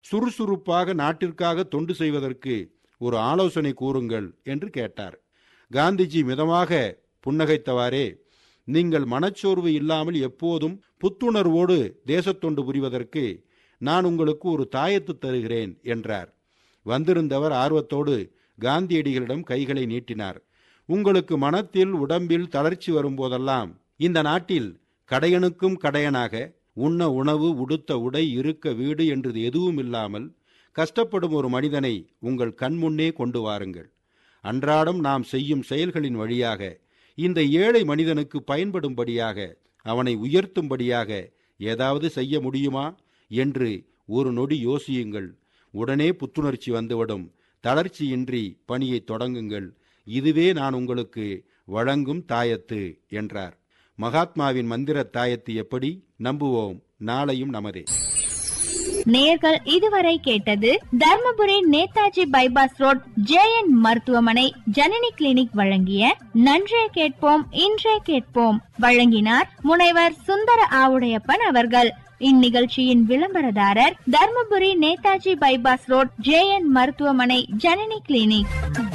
சுறுசுறுப்பாக நாட்டிற்காக தொண்டு செய்வதற்கு ஒரு ஆலோசனை கூறுங்கள் என்று கேட்டார் காந்திஜி மிதமாக புன்னகைத்தவாறே நீங்கள் மனச்சோர்வு இல்லாமல் எப்போதும் புத்துணர்வோடு தேசத்தொண்டு புரிவதற்கு நான் உங்களுக்கு ஒரு தாயத்து தருகிறேன் என்றார் வந்திருந்தவர் ஆர்வத்தோடு காந்தியடிகளிடம் கைகளை நீட்டினார் உங்களுக்கு மனத்தில் உடம்பில் தளர்ச்சி வரும்போதெல்லாம் இந்த நாட்டில் கடையனுக்கும் கடையனாக உண்ண உணவு உடுத்த உடை இருக்க வீடு என்று எதுவும் இல்லாமல் கஷ்டப்படும் ஒரு மனிதனை உங்கள் கண்முன்னே கொண்டு வாருங்கள் அன்றாடம் நாம் செய்யும் செயல்களின் வழியாக இந்த ஏழை மனிதனுக்கு பயன்படும்படியாக அவனை உயர்த்தும்படியாக ஏதாவது செய்ய முடியுமா என்று ஒரு நொடி யோசியுங்கள் உடனே புத்துணர்ச்சி வந்துவிடும் தளர்ச்சியின்றி பணியை தொடங்குங்கள் இதுவே நான் உங்களுக்கு வழங்கும் தாயத்து என்றார் மகாத்மாவின் மந்திர தாயத்து எப்படி நம்புவோம் நாளையும் நமதே நேர்கள் இதுவரை கேட்டது Dharmapuri Netaji bypass road JN மருத்துவமனை ஜனனி கிளினிக் வழங்கிய நன்றே கேட்போம் இன்றே கேட்போம் வழங்கினார் முனைவர் சுந்தர ஆவுடையப்பன் அவர்கள் இந்நிகழ்ச்சியின் விளம்பரதாரர் Dharmapuri Netaji bypass road JN மருத்துவமனை ஜனனி கிளினிக்